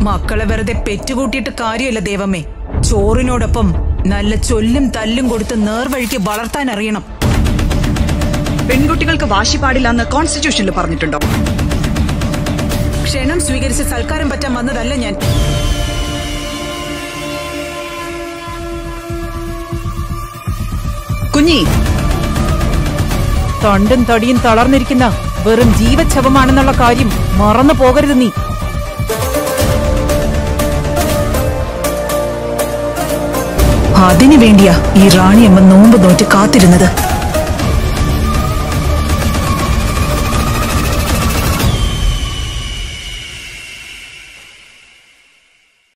മക്കളെ വെറുതെ പെറ്റുകൂട്ടിയിട്ട് കാര്യമല്ല ദേവമ്മേ ചോറിനോടൊപ്പം നല്ല ചൊല്ലും തല്ലും കൊടുത്ത് നേർവഴിക്ക് വളർത്താൻ അറിയണം പെൺകുട്ടികൾക്ക് വാശി പാടില്ലെന്ന് കോൺസ്റ്റിറ്റ്യൂഷനിൽ പറഞ്ഞിട്ടുണ്ടോ ക്ഷണം സ്വീകരിച്ച് സൽക്കാരം പറ്റാൻ വന്നതല്ല ഞാൻ കുഞ്ഞി തൊണ്ടും തടിയും തളർന്നിരിക്കുന്ന വെറും ജീവച്ഛവമാണെന്നുള്ള കാര്യം മറന്നു പോകരുത് നീ അതിനു വേണ്ടിയാ ഈ റാണിയമ്മ നോമ്പ് നോറ്റ് കാത്തിരുന്നത്